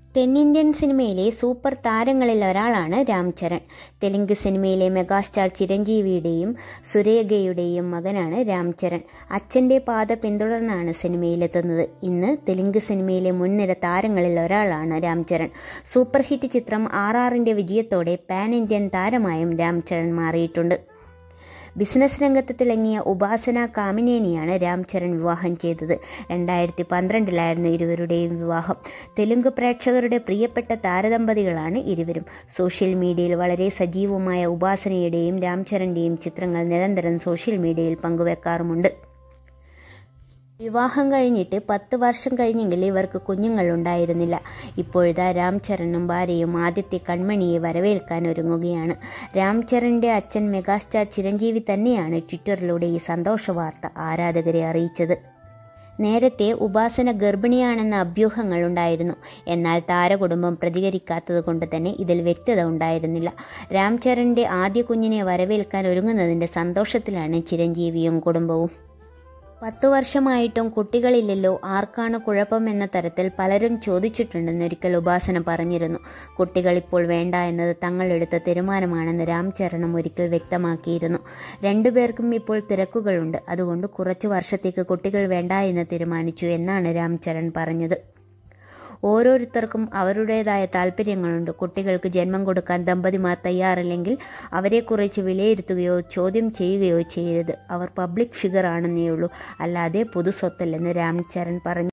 തെന്നിന്ത്യൻ സിനിമയിലെ സൂപ്പർ താരങ്ങളിൽ ഒരാളാണ് രാംചരൺ തെലുങ്ക് സിനിമയിലെ മെഗാസ്റ്റാർ ചിരഞ്ജീവിയുടെയും സുരേഖയുടെയും മകനാണ് രാംചരൺ അച്ഛന്റെ പാത പിന്തുടർന്നാണ് സിനിമയിലെത്തുന്നത് ഇന്ന് തെലുങ്ക് സിനിമയിലെ മുൻനിര താരങ്ങളിൽ ഒരാളാണ് രാംചരൺ സൂപ്പർ ഹിറ്റ് ചിത്രം ആർ ആറിന്റെ വിജയത്തോടെ പാൻ ഇന്ത്യൻ താരമായും രാംചരൺ മാറിയിട്ടുണ്ട് ബിസിനസ് രംഗത്ത് തിളങ്ങിയ ഉപാസന കാമിനേനിയാണ് രാംചരൺ വിവാഹം ചെയ്തത് രണ്ടായിരത്തി പന്ത്രണ്ടിലായിരുന്നു ഇരുവരുടെയും വിവാഹം തെലുങ്ക് പ്രേക്ഷകരുടെ പ്രിയപ്പെട്ട താരദമ്പതികളാണ് ഇരുവരും സോഷ്യൽ മീഡിയയിൽ വളരെ സജീവമായ ഉപാസനയുടെയും രാംചരന്റെയും ചിത്രങ്ങൾ നിരന്തരം സോഷ്യൽ മീഡിയയിൽ പങ്കുവെക്കാറുമുണ്ട് വിവാഹം കഴിഞ്ഞിട്ട് പത്ത് വർഷം കഴിഞ്ഞെങ്കിൽ ഇവർക്ക് കുഞ്ഞുങ്ങൾ ഉണ്ടായിരുന്നില്ല ഇപ്പോഴിതാ രാംചരനും ഭാര്യയും ആദ്യത്തെ കൺമണിയെ വരവേൽക്കാൻ ഒരുങ്ങുകയാണ് രാംചരന്റെ അച്ഛൻ മെഗാസ്റ്റാർ ചിരഞ്ജീവി തന്നെയാണ് ട്വിറ്ററിലൂടെ ഈ സന്തോഷ വാർത്ത ആരാധകരെ അറിയിച്ചത് നേരത്തെ ഉപാസന ഗർഭിണിയാണെന്ന അഭ്യൂഹങ്ങൾ ഉണ്ടായിരുന്നു എന്നാൽ താരകുടുംബം പ്രതികരിക്കാത്തത് കൊണ്ട് തന്നെ ഇതിൽ വ്യക്തത ഉണ്ടായിരുന്നില്ല രാംചരന്റെ ആദ്യ കുഞ്ഞിനെ വരവേൽക്കാൻ ഒരുങ്ങുന്നതിന്റെ സന്തോഷത്തിലാണ് ചിരഞ്ജീവിയും കുടുംബവും പത്തു വർഷമായിട്ടും കുട്ടികളില്ലല്ലോ ആർക്കാണ് കുഴപ്പം എന്ന തരത്തിൽ പലരും ചോദിച്ചിട്ടുണ്ടെന്ന് ഒരിക്കൽ ഉപാസന പറഞ്ഞിരുന്നു കുട്ടികൾ ഇപ്പോൾ വേണ്ട എന്നത് തങ്ങളെടുത്ത തീരുമാനമാണെന്ന് രാംചരണം ഒരിക്കൽ വ്യക്തമാക്കിയിരുന്നു രണ്ടുപേർക്കും ഇപ്പോൾ തിരക്കുകളുണ്ട് അതുകൊണ്ട് കുറച്ചു വർഷത്തേക്ക് കുട്ടികൾ വേണ്ട എന്ന് തീരുമാനിച്ചു എന്നാണ് രാംചരൺ പറഞ്ഞത് ഓരോരുത്തർക്കും അവരുടേതായ താല്പര്യങ്ങളുണ്ട് കുട്ടികൾക്ക് ജന്മം കൊടുക്കാൻ ദമ്പതിമാർ തയ്യാറില്ലെങ്കിൽ അവരെക്കുറിച്ച് വിലയിരുത്തുകയോ ചോദ്യം ചെയ്യുകയോ ചെയ്യരുത് അവർ പബ്ലിക് ഫിഗർ ആണെന്നേ ഉള്ളൂ അല്ലാതെ പൊതുസ്വത്തല്ലെന്ന് രാംചരൺ പറഞ്ഞു